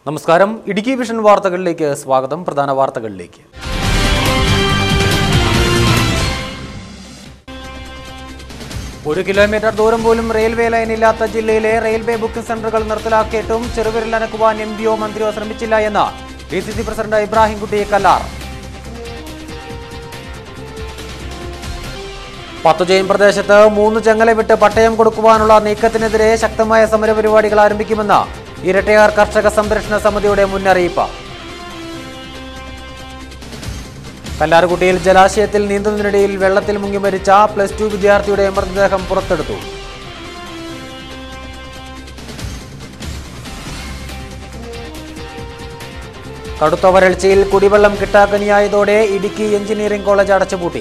നമസ്കാരം ഇടുക്കി വിഷൻ വാർത്തകളിലേക്ക് സ്വാഗതം പ്രധാന വാർത്തകളിലേക്ക് ഒരു കിലോമീറ്റർ ദൂരം പോലും റെയിൽവേ ലൈൻ ഇല്ലാത്ത ജില്ലയിലെ റെയിൽവേ ബുക്കിംഗ് സെന്ററുകൾ നിർത്തലാക്കിയിട്ടും ചെറുവിരൽ അനക്കുവാൻ എം പിയോ മന്ത്രിയോ ശ്രമിച്ചില്ല എന്ന് D C C president Ibrahimkutty Kallar പത്തുജയിൻ പ്രദേശത്ത് മൂന്ന് ചെങ്ങല വിട്ട് പട്ടയം കൊടുക്കുവാനുള്ള നീക്കത്തിനെതിരെ ശക്തമായ സമരപരിപാടികൾ ആരംഭിക്കുമെന്ന് ഇരട്ടയാർ കർഷക സംരക്ഷണ സമിതിയുടെ മുന്നറിയിപ്പ് കല്ലാർകുട്ടിയിൽ ജലാശയത്തിൽ നീന്തുന്നതിനിടയിൽ വെള്ളത്തിൽ മുങ്ങി മരിച്ച പ്ലസ് ടു വിദ്യാർത്ഥിയുടെ മൃതദേഹം പുറത്തെടുത്തു കടുത്ത വരൾച്ചയിൽ കുടിവെള്ളം കിട്ടാക്കനിയായതോടെ ഇടുക്കി എഞ്ചിനീയറിംഗ് കോളേജ് അടച്ചുപൂട്ടി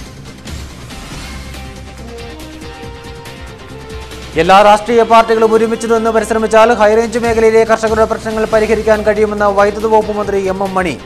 എല്ലാ രാഷ്ട്രീയ പാർട്ടികളും ഒരുമിച്ച് നിന്ന് പരിശ്രമിച്ചാൽ ഹൈറേഞ്ച് മേഖലയിലെ കർഷകരുടെ പ്രശ്നങ്ങൾ പരിഹരിക്കാൻ കഴിയുമെന്ന് വൈദ്യുത വകുപ്പ് മന്ത്രി എം എം മണി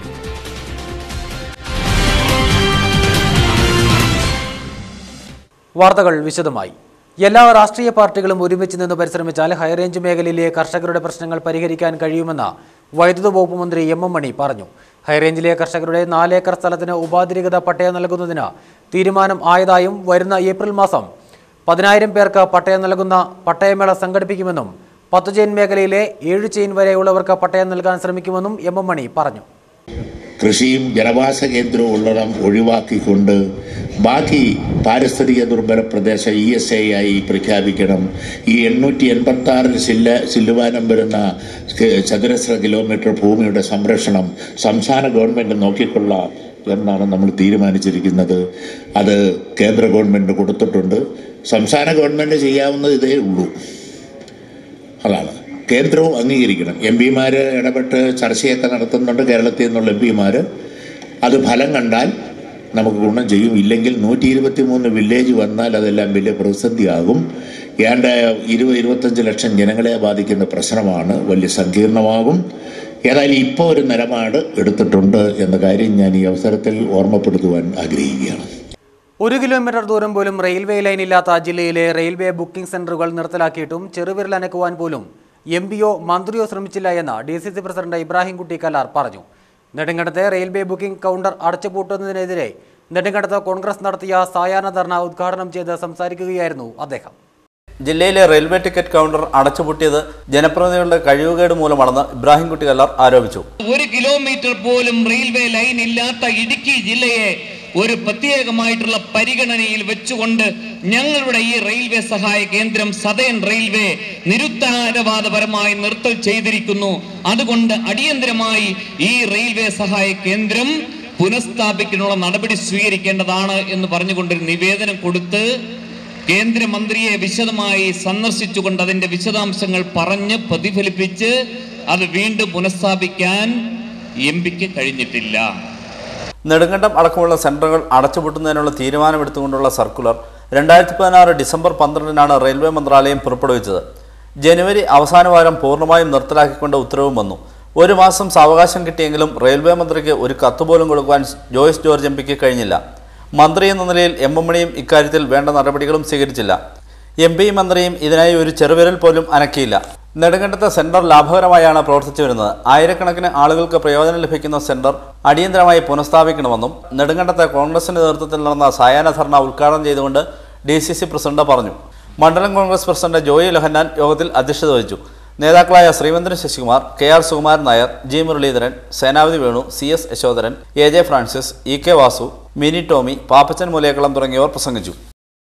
വാർത്തകൾ വിശദമായി എല്ലാ രാഷ്ട്രീയ പാർട്ടികളും ഒരുമിച്ച് നിന്ന് പരിശ്രമിച്ചാൽ ഹൈറേഞ്ച് മേഖലയിലെ കർഷകരുടെ പ്രശ്നങ്ങൾ പരിഹരിക്കാൻ കഴിയുമെന്ന് വൈദ്യുത വകുപ്പ് മന്ത്രി എം എം മണി പറഞ്ഞു ഹൈറേഞ്ചിലെ കർഷകരുടെ നാലേക്കർ സ്ഥലത്തിന് ഉപാധിരഹിത പട്ടയം നൽകുന്നതിന് തീരുമാനം ആയതായും വരുന്ന ഏപ്രിൽ മാസം പതിനായിരം പേർക്ക് പട്ടയം നൽകുന്ന പട്ടയമേള സംഘടിപ്പിക്കുമെന്നും പത്ത് ചെയിൻ മേഖലയിലെ ഏഴ് ചെയിൻ വരെയുള്ളവർക്ക് പട്ടയം നൽകാൻ ശ്രമിക്കുമെന്നും എം എം മണി പറഞ്ഞു കൃഷിയും ജനവാസ കേന്ദ്രവും ഉള്ളിടം ഒഴിവാക്കിക്കൊണ്ട് ബാക്കി പാരിസ്ഥിതിക ദുർബല പ്രദേശം ഇ എസ് ഐ ആയി പ്രഖ്യാപിക്കണം ഈ എണ്ണൂറ്റി എൺപത്തി ആറിൽ സില്ല സില്ലുവാനം വരുന്ന ക- ചതുരശ്ര കിലോമീറ്റർ ഭൂമിയുടെ സംരക്ഷണം സംസ്ഥാന ഗവൺമെൻറ് നോക്കിക്കൊള്ളാം എന്നാണ് നമ്മൾ തീരുമാനിച്ചിരിക്കുന്നത് അത് കേന്ദ്ര ഗവൺമെൻറ് കൊടുത്തിട്ടുണ്ട് സംസ്ഥാന ഗവൺമെൻറ് ചെയ്യാവുന്നത് ഇതേ ഉള്ളൂ അതാണ് കേന്ദ്രവും അംഗീകരിക്കണം എം പിമാർ ഇടപെട്ട് ചർച്ചയൊക്കെ നടത്തുന്നുണ്ട് കേരളത്തിൽ നിന്നുള്ള എം പിമാർ അത് ഫലം കണ്ടാൽ നമുക്ക് ഗുണം ചെയ്യും ഇല്ലെങ്കിൽ നൂറ്റി ഇരുപത്തി മൂന്ന് വില്ലേജ് വന്നാൽ അതെല്ലാം വലിയ പ്രതിസന്ധിയാകും ഏണ്ട ഇരുപത് ഇരുപത്തഞ്ച് ലക്ഷം ജനങ്ങളെ ബാധിക്കുന്ന പ്രശ്നമാണ് വലിയ സങ്കീർണമാകും ഏതായാലും ഇപ്പോൾ ഒരു നിലപാട് എടുത്തിട്ടുണ്ട് എന്ന കാര്യം ഞാൻ ഈ അവസരത്തിൽ ഓർമ്മപ്പെടുത്തുവാൻ ആഗ്രഹിക്കുകയാണ് ഒരു കിലോമീറ്റർ ദൂരം പോലും റെയിൽവേ ലൈൻ ഇല്ലാത്ത ജില്ലയിലെ റെയിൽവേ ബുക്കിംഗ് സെന്ററുകൾ നിർത്തലാക്കിയിട്ടും ചെറുവിരൽ അനക്കുവാൻ പോലും എം പിയോ മന്ത്രിയോ ശ്രമിച്ചില്ല എന്ന് D C C president Ibrahimkutty Kallar പറഞ്ഞു നെടുങ്കണ്ടത്തെ റെയിൽവേ ബുക്കിംഗ് കൗണ്ടർ അടച്ചുപൂട്ടുന്നതിനെതിരെ നെടുങ്കണ്ടത്ത് കോൺഗ്രസ് നടത്തിയ സായാഹ്ന ധർണ ഉദ്ഘാടനം ചെയ്ത് സംസാരിക്കുകയായിരുന്നു അദ്ദേഹം ജില്ലയിലെ റെയിൽവേ ടിക്കറ്റ് കൗണ്ടർ അടച്ചുപൂട്ടിയത് ജനപ്രതിനിധികളുടെ കഴിവുകേട് മൂലമാണെന്ന് ഇബ്രാഹിംകുട്ടി കല്ലാർ ആരോപിച്ചു ഒരു കിലോമീറ്റർ പോലും റെയിൽവേ ലൈൻ ഇല്ലാത്ത ഇടുക്കി ജില്ലയെ ഒരു പ്രത്യേകമായിട്ടുള്ള പരിഗണനയിൽ വെച്ചുകൊണ്ട് ഞങ്ങളുടെ ഈ റെയിൽവേ സഹായ കേന്ദ്രം സതേൺ റെയിൽവേ നിരുത്തരവാദപരമായി നിർത്തൽ ചെയ്തിരിക്കുന്നു അതുകൊണ്ട് അടിയന്തരമായി ഈ റെയിൽവേ സഹായ കേന്ദ്രം പുനഃസ്ഥാപിക്കാനുള്ള നടപടി സ്വീകരിക്കേണ്ടതാണ് എന്ന് പറഞ്ഞുകൊണ്ടൊരു നിവേദനം കൊടുത്ത് കേന്ദ്രമന്ത്രിയെ വിശദമായി സന്ദർശിച്ചുകൊണ്ട് അതിന്റെ വിശദാംശങ്ങൾ പറഞ്ഞ് പ്രതിഫലിപ്പിച്ച് അത് വീണ്ടും പുനഃസ്ഥാപിക്കാൻ എം പിക്ക് കഴിഞ്ഞിട്ടില്ല നെടുങ്കണ്ടം അടക്കമുള്ള സെന്ററുകൾ അടച്ചുപൂട്ടുന്നതിനുള്ള തീരുമാനമെടുത്തുകൊണ്ടുള്ള സർക്കുലർ രണ്ടായിരത്തി പതിനാറ് ഡിസംബർ പന്ത്രണ്ടിനാണ് റെയിൽവേ മന്ത്രാലയം പുറപ്പെടുവിച്ചത് ജനുവരി അവസാന വാരം പൂർണ്ണമായും നിർത്തലാക്കിക്കൊണ്ട് ഉത്തരവും വന്നു ഒരു മാസം സാവകാശം കിട്ടിയെങ്കിലും റെയിൽവേ മന്ത്രിക്ക് ഒരു കത്ത് പോലും കൊടുക്കുവാൻ ജോയ്സ് ജോർജ് എം പിക്ക് കഴിഞ്ഞില്ല മന്ത്രി എന്ന നിലയിൽ എം എം മണിയും ഇക്കാര്യത്തിൽ വേണ്ട നടപടികളും സ്വീകരിച്ചില്ല എം പിയും മന്ത്രിയും ഇതിനായി ഒരു ചെറുവിരൽ പോലും അനക്കിയില്ല നെടുങ്കണ്ടത്തെ സെന്റർ ലാഭകരമായാണ് പ്രവർത്തിച്ചു വരുന്നത് ആയിരക്കണക്കിന് ആളുകൾക്ക് പ്രയോജനം ലഭിക്കുന്ന സെന്റർ അടിയന്തരമായി പുനഃസ്ഥാപിക്കണമെന്നും നെടുങ്കണ്ടത്തെ കോൺഗ്രസിന്റെ നേതൃത്വത്തിൽ നടന്ന സായാഹ്ന ധർണ ഉദ്ഘാടനം ചെയ്തുകൊണ്ട് ഡി സി സി പ്രസിഡന്റ് പറഞ്ഞു മണ്ഡലം കോൺഗ്രസ് പ്രസിഡന്റ് ജോയി ലഹന്നാൻ യോഗത്തിൽ അധ്യക്ഷത വഹിച്ചു നേതാക്കളായ Sreemandran Sasikumar K R Sukumaran Nair G Muraleedharan Senapathi Venu C S Yasodharan A J Francis E K Vasu Mini Tomy Pappachan Moolekkalam തുടങ്ങിയവർ പ്രസംഗിച്ചു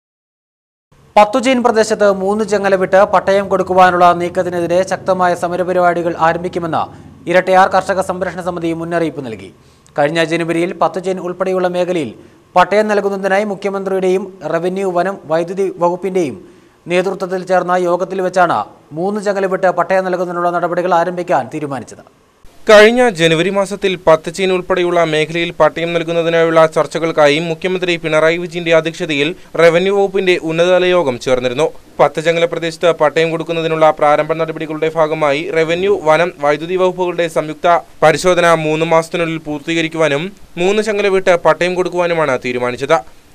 പത്തുചീൻ പ്രദേശത്ത് മൂന്ന് ചെങ്ങല വിട്ട് പട്ടയം കൊടുക്കുവാനുള്ള നീക്കത്തിനെതിരെ ശക്തമായ സമരപരിപാടികൾ ആരംഭിക്കുമെന്ന് ഇരട്ടയാർ കർഷക സംരക്ഷണ സമിതി മുന്നറിയിപ്പ് നൽകി കഴിഞ്ഞ ജനുവരിയിൽ പത്തുചീൻ ഉൾപ്പെടെയുള്ള മേഖലയിൽ പട്ടയം നൽകുന്നതിനായി മുഖ്യമന്ത്രിയുടെയും റവന്യൂ വനം വൈദ്യുതി വകുപ്പിന്റെയും നേതൃത്വത്തിൽ ചേർന്ന യോഗത്തിൽ വെച്ചാണ് മൂന്ന് ചെങ്ങല വിട്ട് പട്ടയം നൽകുന്നതിനുള്ള നടപടികൾ ആരംഭിക്കാൻ തീരുമാനിച്ചത് കഴിഞ്ഞ ജനുവരി മാസത്തിൽ പത്തച്ചീൻ ഉൾപ്പെടെയുള്ള മേഖലയിൽ പട്ടയം നൽകുന്നതിനായുള്ള ചർച്ചകൾക്കായി മുഖ്യമന്ത്രി പിണറായി വിജയന്റെ അധ്യക്ഷതയിൽ റവന്യൂ വകുപ്പിന്റെ ഉന്നതതല യോഗം ചേർന്നിരുന്നു പത്തചങ്ങല പ്രദേശത്ത് പട്ടയം കൊടുക്കുന്നതിനുള്ള പ്രാരംഭ നടപടികളുടെ ഭാഗമായി റവന്യൂ വനം വൈദ്യുതി വകുപ്പുകളുടെ സംയുക്ത പരിശോധന മൂന്ന് മാസത്തിനുള്ളിൽ പൂർത്തീകരിക്കുവാനും മൂന്ന് ചങ്ങല വിട്ട് പട്ടയം കൊടുക്കുവാനുമാണ് തീരുമാനിച്ചത്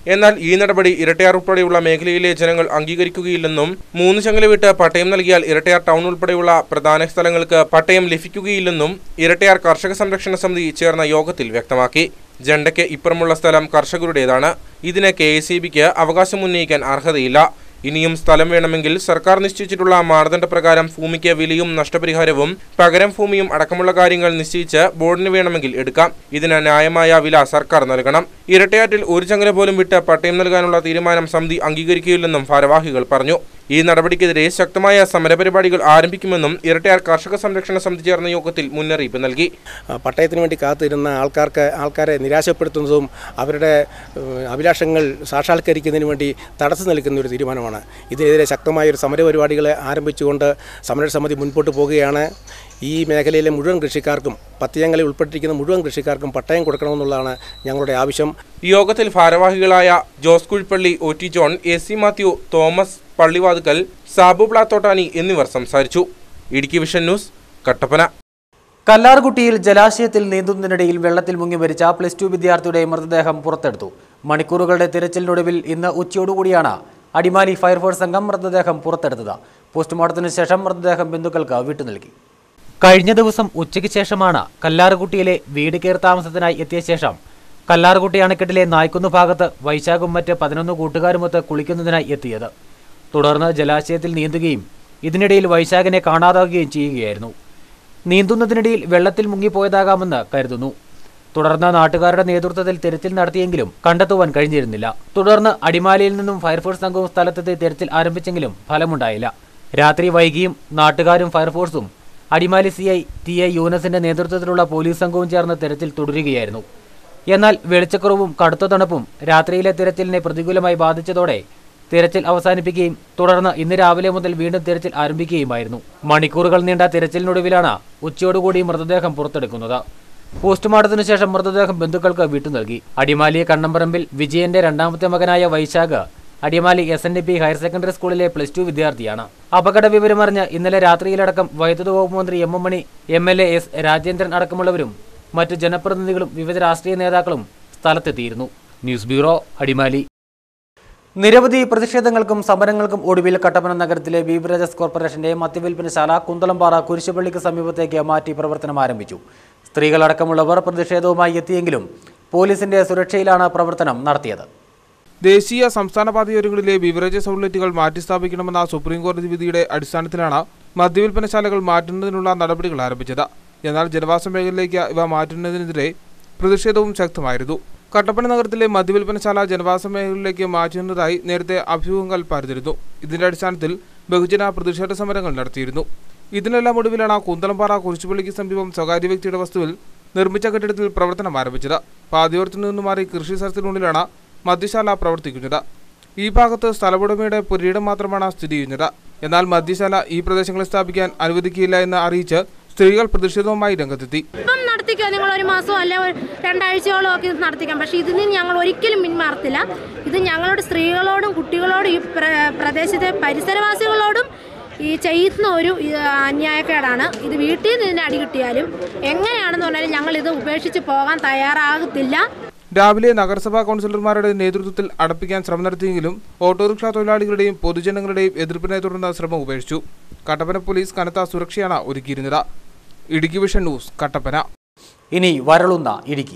എന്നാൽ ഈ നടപടി ഇരട്ടയാർ ഉൾപ്പെടെയുള്ള മേഖലയിലെ ജനങ്ങൾ അംഗീകരിക്കുകയില്ലെന്നും മൂന്ന് ചങ്ങല വിട്ട് പട്ടയം നൽകിയാൽ ഇരട്ടയാർ ടൗൺ ഉൾപ്പെടെയുള്ള പ്രധാന സ്ഥലങ്ങൾക്ക് പട്ടയം ലഭിക്കുകയില്ലെന്നും ഇരട്ടയാർ കർഷക സംരക്ഷണ സമിതി ചേർന്ന യോഗത്തിൽ വ്യക്തമാക്കി ജണ്ടയ്ക്ക് ഇപ്പുറമുള്ള സ്ഥലം കർഷകരുടേതാണ് ഇതിന് കെ എസ് ഇ ബിക്ക് അവകാശം ഉന്നയിക്കാൻ അർഹതയില്ല ഇനിയും സ്ഥലം വേണമെങ്കിൽ സർക്കാർ നിശ്ചയിച്ചിട്ടുള്ള മാനദണ്ഡപ്രകാരം ഭൂമിക്ക് വിലയും നഷ്ടപരിഹാരവും പകരം ഭൂമിയും അടക്കമുള്ള കാര്യങ്ങൾ നിശ്ചയിച്ച് ബോർഡിന് വേണമെങ്കിൽ എടുക്കാം ഇതിന് ന്യായമായ വില സർക്കാർ നൽകണം ഇരട്ടയാറ്റിൽ ഒരു ചങ്ങല പോലും വിട്ട് പട്ടയം നൽകാനുള്ള തീരുമാനം സമിതി അംഗീകരിക്കുകയില്ലെന്നും ഭാരവാഹികൾ പറഞ്ഞു ഈ നടപടിക്കെതിരെ ശക്തമായ സമരപരിപാടികൾ ആരംഭിക്കുമെന്നും ഇരട്ടയാർ കർഷക സംരക്ഷണ സമിതി ചേർന്ന യോഗത്തിൽ മുന്നറിയിപ്പ് നൽകി ആ, പട്ടയത്തിന് വേണ്ടി കാത്തിരുന്ന ആൾക്കാർക്ക് ആൾക്കാരെ നിരാശപ്പെടുത്തുന്നതും അവരുടെ ഏഹ്, അഭിലാഷങ്ങൾ സാക്ഷാത്കരിക്കുന്നതിന് വേണ്ടി തടസ്സം നിൽക്കുന്ന ഒരു തീരുമാനമാണ് ഇതിനെതിരെ ശക്തമായ ഒരു സമരപരിപാടികൾ ആരംഭിച്ചുകൊണ്ട് സമരസമിതി മുൻപോട്ട് പോവുകയാണ് ഈ മേഖലയിലെ മുഴുവൻ കൃഷിക്കാർക്കും പത്തിയങ്ങളിൽ ഉൾപ്പെട്ടിരിക്കുന്ന മുഴുവൻ കൃഷിക്കാർക്കും പട്ടയം കൊടുക്കണമെന്നുള്ളതാണ് ഞങ്ങളുടെ ആവശ്യം യോഗത്തിൽ ഭാരവാഹികളായ Jose Kuzhippally O T John A C Mathew Thomas Pallivathukkal Sabu Plathottani എന്നിവർ സംസാരിച്ചു ഇടുക്കി വിഷൻ ന്യൂസ് കട്ടപ്പന കല്ലാർകുട്ടിയിൽ ജലാശയത്തിൽ നീന്തുന്നതിനിടയിൽ വെള്ളത്തിൽ മുങ്ങി മരിച്ച പ്ലസ് ടു വിദ്യാർത്ഥിയുടെ മൃതദേഹം പുറത്തെടുത്തു മണിക്കൂറുകളുടെ തിരച്ചിലിനൊടുവിൽ ഇന്ന് ഉച്ചയോടുകൂടിയാണ് അടിമാലി ഫയർഫോഴ്സ് സംഘം മൃതദേഹം പുറത്തെടുത്തത് പോസ്റ്റ്മോർട്ടത്തിന് ശേഷം മൃതദേഹം ബന്ധുക്കൾക്ക് വിട്ടു നൽകി കഴിഞ്ഞ ദിവസം ഉച്ചയ്ക്ക് ശേഷമാണ് കല്ലാറുകുട്ടിയിലെ വീട് കയറി താമസത്തിനായി എത്തിയ ശേഷം കല്ലാറുകുട്ടി അണക്കെട്ടിലെ നായ്ക്കുന്ന് ഭാഗത്ത് വൈശാഖും മറ്റ് പതിനൊന്ന് കൂട്ടുകാരുമൊത്ത് കുളിക്കുന്നതിനായി എത്തിയത് തുടർന്ന് ജലാശയത്തിൽ നീന്തുകയും ഇതിനിടയിൽ വൈശാഖിനെ കാണാതാകുകയും ചെയ്യുകയായിരുന്നു നീന്തുന്നതിനിടയിൽ വെള്ളത്തിൽ മുങ്ങിപ്പോയതാകാമെന്ന് കരുതുന്നു തുടർന്ന് നാട്ടുകാരുടെ നേതൃത്വത്തിൽ തെരച്ചിൽ നടത്തിയെങ്കിലും കണ്ടെത്തുവാൻ കഴിഞ്ഞിരുന്നില്ല തുടർന്ന് അടിമാലിയിൽ നിന്നും ഫയർഫോഴ്സ് സംഘവും സ്ഥലത്തെത്തി തെരച്ചിൽ ആരംഭിച്ചെങ്കിലും ഫലമുണ്ടായില്ല രാത്രി വൈകിയും നാട്ടുകാരും ഫയർഫോഴ്സും Adimali C I T I യൂനസിന്റെ നേതൃത്വത്തിലുള്ള പോലീസ് സംഘവും ചേർന്ന് തെരച്ചിൽ തുടരുകയായിരുന്നു എന്നാൽ വെളിച്ചക്കുറവും കടുത്ത തണുപ്പും രാത്രിയിലെ തിരച്ചിലിനെ പ്രതികൂലമായി ബാധിച്ചതോടെ തിരച്ചിൽ അവസാനിപ്പിക്കുകയും തുടർന്ന് ഇന്ന് രാവിലെ മുതൽ വീണ്ടും തിരച്ചിൽ ആരംഭിക്കുകയുമായിരുന്നു മണിക്കൂറുകൾ നീണ്ട തിരച്ചിലിനൊടുവിലാണ് ഉച്ചയോടുകൂടി മൃതദേഹം പുറത്തെടുക്കുന്നത് പോസ്റ്റ്മോർട്ടത്തിനു ശേഷം മൃതദേഹം ബന്ധുക്കൾക്ക് വിട്ടു നൽകി അടിമാലി കണ്ണമ്പറമ്പിൽ വിജയന്റെ രണ്ടാമത്തെ മകനായ Vaisakh Adimali S N D P higher secondary സ്കൂളിലെ പ്ലസ് ടു വിദ്യാർത്ഥിയാണ് അപകട വിവരമറിഞ്ഞ് ഇന്നലെ രാത്രിയിലടക്കം വൈദ്യുത വകുപ്പ് മന്ത്രി M M Mani M L A S Rajendran അടക്കമുള്ളവരും മറ്റു ജനപ്രതിനിധികളും വിവിധ രാഷ്ട്രീയ നേതാക്കളും സ്ഥലത്തെത്തിയിരുന്നു ന്യൂസ് ബ്യൂറോ അടിമാലി നിരവധി പ്രതിഷേധങ്ങൾക്കും സമരങ്ങൾക്കും ഒടുവിൽ കട്ടപ്പന നഗരത്തിലെ ബീവറേജസ് കോർപ്പറേഷന്റെ മദ്യവിൽപ്പനശാല കുന്തളംപാറ കുരിശുപള്ളിക്ക് സമീപത്തേക്ക് മാറ്റി പ്രവർത്തനം ആരംഭിച്ചു സ്ത്രീകളടക്കമുള്ളവർ പ്രതിഷേധവുമായി എത്തിയെങ്കിലും പോലീസിന്റെ സുരക്ഷയിലാണ് പ്രവർത്തനം നടത്തിയത് ദേശീയ സംസ്ഥാന പാതയോരങ്ങളിലെ ബിവറേജസ് ഔട്ട്ലെറ്റുകൾ മാറ്റിസ്ഥാപിക്കണമെന്ന സുപ്രീം കോടതി വിധിയുടെ അടിസ്ഥാനത്തിലാണ് മദ്യവിൽപ്പനശാലകൾ മാറ്റുന്നതിനുള്ള നടപടികൾ ആരംഭിച്ചത് എന്നാൽ ജനവാസ മേഖലയിലേക്ക് ഇവ മാറ്റുന്നതിനെതിരെ പ്രതിഷേധവും ശക്തമായിരുന്നു കട്ടപ്പന നഗരത്തിലെ മദ്യവിൽപ്പനശാല ജനവാസ മേഖലയിലേക്ക് മാറ്റുന്നതായി നേരത്തെ അഭ്യൂഹങ്ങൾ പരതിരുന്നു ഇതിന്റെ അടിസ്ഥാനത്തിൽ ബഹുജന പ്രതിഷേധ സമരങ്ങൾ നടത്തിയിരുന്നു ഇതിനെല്ലാം ഒടുവിലാണ് കൂന്തളംപാറ കുരിശുപള്ളിക്ക് സമീപം സ്വകാര്യ വ്യക്തിയുടെ വസ്തുവിൽ നിർമ്മിച്ച കെട്ടിടത്തിൽ പ്രവർത്തനം ആരംഭിച്ചത് പാതയോരത്തു നിന്നും മാറി കൃഷി സ്ഥലത്തിനുള്ളിലാണ് മദ്യശാല പ്രവർത്തിക്കുന്നത് ഈ ഭാഗത്ത് സ്ഥലമുടമയുടെ പുരയിടം മാത്രമാണ് സ്ഥിതി ചെയ്യുന്നത് എന്നാൽ മദ്യശാല ഈ പ്രദേശങ്ങളിൽ സ്ഥാപിക്കാൻ അനുവദിക്കില്ല എന്ന് അറിയിച്ച് സ്ത്രീകൾ പ്രതിഷേധവുമായി രംഗത്തെത്തി ഇപ്പം നടത്തിക്കോ നിങ്ങൾ ഒരു മാസം അല്ലെ ഒരു രണ്ടാഴ്ചയോളം ഒക്കെ ഇത് നടത്തിക്കാം പക്ഷേ ഇതിൽ നിന്ന് ഞങ്ങൾ ഒരിക്കലും പിന്മാറത്തില്ല ഇത് ഞങ്ങളുടെ സ്ത്രീകളോടും കുട്ടികളോടും ഈ പ്ര- പ്രദേശത്തെ പരിസരവാസികളോടും ഈ ചെയ്യുന്ന ഒരു ഇത് അന്യായക്കേടാണ് ഇത് വീട്ടിൽ നിന്ന് ഇതിന് അടി കിട്ടിയാലും എങ്ങനെയാണെന്ന് പറഞ്ഞാലും ഞങ്ങൾ ഇത് ഉപേക്ഷിച്ച് പോകാൻ തയ്യാറാകത്തില്ല രാവിലെ നഗരസഭാ കൗൺസിലർമാരുടെ നേതൃത്വത്തിൽ അടപ്പിക്കാൻ ശ്രമം നടത്തിയെങ്കിലും ഓട്ടോറിക്ഷ തൊഴിലാളികളുടെയും പൊതുജനങ്ങളുടെയും എതിർപ്പിനെ തുടർന്ന് ശ്രമം ഉപേക്ഷിച്ചു കട്ടപ്പന പോലീസ് കനത്ത സുരക്ഷയാണ് ഒരുക്കിയിരുന്നത് ഇടുക്കി വിഷൻ ന്യൂസ് കട്ടപ്പന ഇനി വരളുന്ന ഇടുക്കി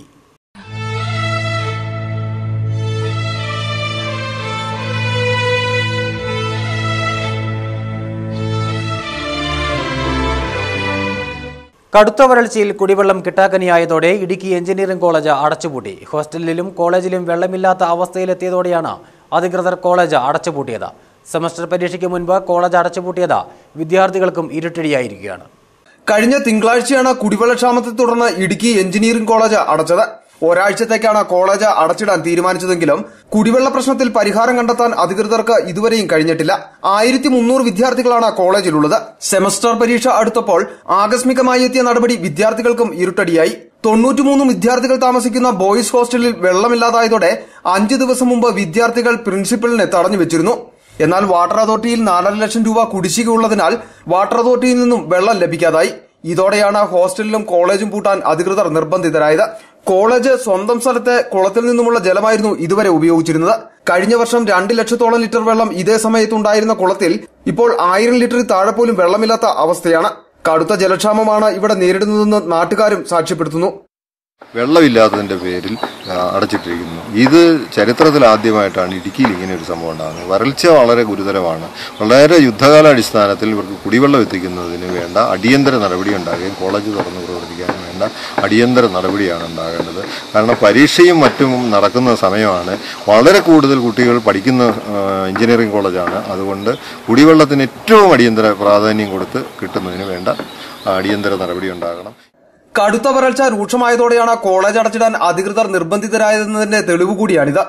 കടുത്ത വരൾച്ചയിൽ കുടിവെള്ളം കിട്ടാക്കനിയായതോടെ ഇടുക്കി എഞ്ചിനീയറിംഗ് കോളേജ് അടച്ചുപൂട്ടി ഹോസ്റ്റലിലും കോളേജിലും വെള്ളമില്ലാത്ത അവസ്ഥയിലെത്തിയതോടെയാണ് അധികൃതർ കോളേജ് അടച്ചുപൂട്ടിയത് സെമസ്റ്റർ പരീക്ഷയ്ക്ക് മുൻപ് കോളേജ് അടച്ചുപൂട്ടിയത് വിദ്യാർത്ഥികൾക്കും ഇരുട്ടടിയായിരിക്കുകയാണ് കഴിഞ്ഞ തിങ്കളാഴ്ചയാണ് കുടിവെള്ളക്ഷാമത്തെ തുടർന്ന് ഇടുക്കി എഞ്ചിനീയറിംഗ് കോളേജ് അടച്ചത് ഒരാഴ്ചത്തേക്കാണ് കോളേജ് അടച്ചിടാൻ തീരുമാനിച്ചതെങ്കിലും കുടിവെള്ള പ്രശ്നത്തിൽ പരിഹാരം കണ്ടെത്താൻ അധികൃതർക്ക് ഇതുവരെയും കഴിഞ്ഞിട്ടില്ല ആയിരത്തി മുന്നൂറ് വിദ്യാർത്ഥികളാണ് കോളേജിലുള്ളത് സെമസ്റ്റർ പരീക്ഷ അടുത്തപ്പോൾ ആകസ്മികമായി എത്തിയ നടപടി വിദ്യാർത്ഥികൾക്കും ഇരുട്ടടിയായി തൊണ്ണൂറ്റിമൂന്ന് വിദ്യാർത്ഥികൾ താമസിക്കുന്ന ബോയ്സ് ഹോസ്റ്റലിൽ വെള്ളമില്ലാതായതോടെ അഞ്ചു ദിവസം മുമ്പ് വിദ്യാർത്ഥികൾ പ്രിൻസിപ്പലിനെ തടഞ്ഞു വെച്ചിരുന്നു എന്നാൽ വാട്ടർ അതോറിറ്റിയിൽ നാലര ലക്ഷം രൂപ കുടിശ്ശിക ഉള്ളതിനാൽ വാട്ടർ അതോറിറ്റിയിൽ നിന്നും വെള്ളം ലഭിക്കാതായി ഇതോടെയാണ് ഹോസ്റ്റലിലും കോളേജും പൂട്ടാൻ അധികൃതർ നിർബന്ധിതരായത് കോളേജ് സ്വന്തം സ്ഥലത്തെ കുളത്തിൽ നിന്നുമുള്ള ജലമായിരുന്നു ഇതുവരെ ഉപയോഗിച്ചിരുന്നത് കഴിഞ്ഞ വർഷം രണ്ട് ലക്ഷത്തോളം ലിറ്റർ വെള്ളം ഇതേ സമയത്തുണ്ടായിരുന്ന കുളത്തിൽ ഇപ്പോൾ ആയിരം ലിറ്ററിൽ താഴെ പോലും വെള്ളമില്ലാത്ത അവസ്ഥയാണ് കടുത്ത ജലക്ഷാമമാണ് ഇവിടെ നേരിടുന്നതെന്ന് നാട്ടുകാരും സാക്ഷ്യപ്പെടുത്തുന്നു വെള്ളമില്ലാത്തതിന്റെ പേരിൽ ആ, അടച്ചിട്ടിരിക്കുന്നു ഇത് ചരിത്രത്തിൽ ആദ്യമായിട്ടാണ് ഇടുക്കിയിൽ ഇങ്ങനെ ഒരു സംഭവം ഉണ്ടാകുന്നത് വരൾച്ച വളരെ ഗുരുതരമാണ് വളരെ യുദ്ധകാലാടിസ്ഥാനത്തിൽ ഇവർക്ക് കുടിവെള്ളം എത്തിക്കുന്നതിന് വേണ്ട അടിയന്തര നടപടി ഉണ്ടാകുകയും കോളേജ് തുറന്ന് പ്രവർത്തിക്കാനും വേണ്ട അടിയന്തര നടപടിയാണ് ഉണ്ടാകേണ്ടത് കാരണം പരീക്ഷയും മറ്റും നടക്കുന്ന സമയമാണ് വളരെ കൂടുതൽ കുട്ടികൾ പഠിക്കുന്ന ആ, എഞ്ചിനീയറിംഗ് കോളേജാണ് അതുകൊണ്ട് കുടിവെള്ളത്തിന് ഏറ്റവും അടിയന്തര പ്രാധാന്യം കൊടുത്ത് കിട്ടുന്നതിന് വേണ്ട അടിയന്തര നടപടി ഉണ്ടാകണം കടുത്ത വരൾച്ച രൂക്ഷമായതോടെയാണ് കോളേജ് അടച്ചിടാൻ അധികൃതർ നിർബന്ധിതരായതെന്നതിന്റെ തെളിവ് കൂടിയാണിത്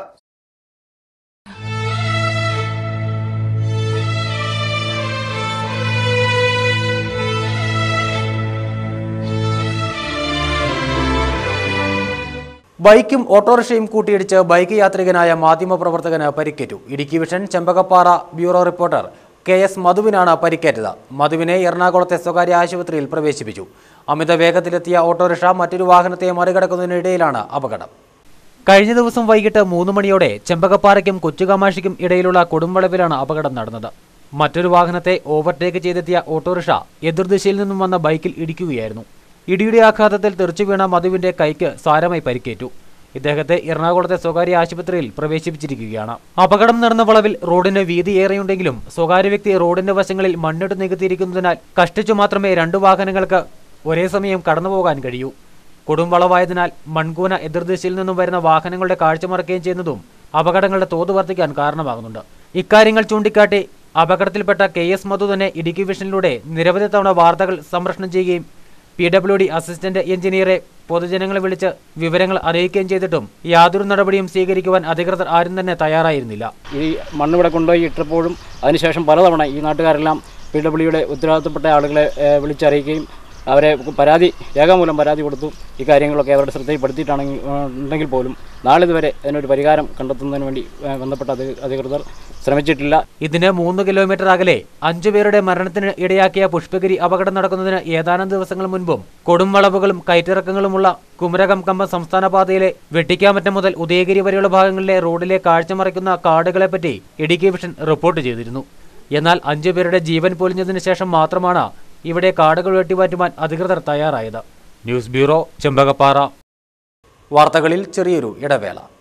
ബൈക്കും ഓട്ടോറിക്ഷയും കൂട്ടിയിടിച്ച് ബൈക്ക് യാത്രികനായ മാധ്യമപ്രവർത്തകന് പരിക്കേറ്റു Idukki Vision Chembakappara bureau reporter K S മധുവിനാണ് പരിക്കേറ്റത് മധുവിനെ എറണാകുളത്തെ സ്വകാര്യ ആശുപത്രിയിൽ പ്രവേശിപ്പിച്ചു അമിത വേഗത്തിലെത്തിയ ഓട്ടോറിക്ഷ മറ്റൊരു വാഹനത്തെ മറികടക്കുന്നതിനിടയിലാണ് അപകടം കഴിഞ്ഞ ദിവസം വൈകിട്ട് മൂന്ന് മണിയോടെ ചെമ്പകപ്പാറയ്ക്കും കൊച്ചുകാമാഷിക്കും ഇടയിലുള്ള കൊടുംവളവിലാണ് അപകടം നടന്നത് മറ്റൊരു വാഹനത്തെ ഓവർടേക്ക് ചെയ്തെത്തിയ ഓട്ടോറിക്ഷ എതിർദിശയിൽ നിന്നും വന്ന ബൈക്കിൽ ഇടിക്കുകയായിരുന്നു ഇടിയുടെ ആഘാതത്തിൽ തെറിച്ചു വീണ മധുവിന്റെ കൈക്ക് സാരമായി പരിക്കേറ്റു ഇദ്ദേഹത്തെ എറണാകുളത്തെ സ്വകാര്യ ആശുപത്രിയിൽ പ്രവേശിപ്പിച്ചിരിക്കുകയാണ് അപകടം നടന്ന വളവിൽ റോഡിന് വീതി ഏറെയുണ്ടെങ്കിലും സ്വകാര്യ വ്യക്തി റോഡിന്റെ വശങ്ങളിൽ മണ്ണിട്ട് നികത്തിയിരിക്കുന്നതിനാൽ കഷ്ടിച്ചു മാത്രമേ രണ്ടു വാഹനങ്ങൾക്ക് ഒരേ സമയം കടന്നുപോകാൻ കഴിയൂ കൊടുംവളവായതിനാൽ മൺകൂന എതിർദിശയിൽ നിന്നും വരുന്ന വാഹനങ്ങളുടെ കാഴ്ച മറക്കുകയും ചെയ്യുന്നതും അപകടങ്ങളുടെ തോത് വർദ്ധിക്കാൻ കാരണമാകുന്നുണ്ട് ഇക്കാര്യങ്ങൾ ചൂണ്ടിക്കാട്ടി അപകടത്തിൽപ്പെട്ട കെ എസ് മധു തന്നെ ഇടുക്കി വിഷനിലൂടെ നിരവധി തവണ വാർത്തകൾ സംപ്രേഷണം ചെയ്യുകയും പി ഡബ്ല്യു ഡി അസിസ്റ്റന്റ് എഞ്ചിനീയറെ പൊതുജനങ്ങളെ വിളിച്ച് വിവരങ്ങൾ അറിയിക്കുകയും ചെയ്തിട്ടും യാതൊരു നടപടിയും സ്വീകരിക്കുവാൻ അധികൃതർ ആരും തന്നെ തയ്യാറായിരുന്നില്ല ഈ മണ്ണ് ഇവിടെ കൊണ്ടുപോയി ഇട്ടപ്പോഴും അതിനുശേഷം പലതവണ ഈ നാട്ടുകാരെല്ലാം പി ഡബ്ല്യുടെ ഉത്തരവാദിത്തപ്പെട്ട ആളുകളെ ഏഹ്, വിളിച്ചറിയിക്കുകയും അവരെ പരാതി രേഖാമൂലം പരാതി കൊടുത്തു ഈ കാര്യങ്ങളൊക്കെ അവരുടെ ശ്രദ്ധയിൽപ്പെടുത്തിയിട്ടാണെങ്കിൽ ഏഹ്, ഉണ്ടെങ്കിൽ പോലും നാളിതുവരെ അതിനൊരു പരിഹാരം കണ്ടെത്തുന്നതിന് വേണ്ടി ഏഹ്, ബന്ധപ്പെട്ട അധി- അധികൃതർ ശ്രമിച്ചിട്ടില്ല ഇതിന് മൂന്ന് കിലോമീറ്റർ അകലെ അഞ്ചുപേരുടെ മരണത്തിന് ഇടയാക്കിയ പുഷ്പഗിരി അപകടം നടക്കുന്നതിന് ഏതാനും ദിവസങ്ങൾ മുൻപും കൊടുംവളവുകളും കയറ്റിറക്കങ്ങളുമുള്ള കുമരകം കമ്പം സംസ്ഥാന പാതയിലെ വെട്ടിക്കാമറ്റം മുതൽ ഉദയഗിരി വരെയുള്ള ഭാഗങ്ങളിലെ റോഡിലെ കാഴ്ച മറയ്ക്കുന്ന കാടുകളെപ്പറ്റി ഇടുക്കി വിഷൻ റിപ്പോർട്ട് ചെയ്തിരുന്നു എന്നാൽ അഞ്ചുപേരുടെ ജീവൻ പൊലിഞ്ഞതിനു ശേഷം മാത്രമാണ് ഇവിടെ കാടുകൾ വെട്ടിമാറ്റുവാൻ അധികൃതർ തയ്യാറായത് ന്യൂസ് ബ്യൂറോ ചെമ്പകപ്പാറ വാർത്തകളിൽ ചെറിയൊരു ഇടവേള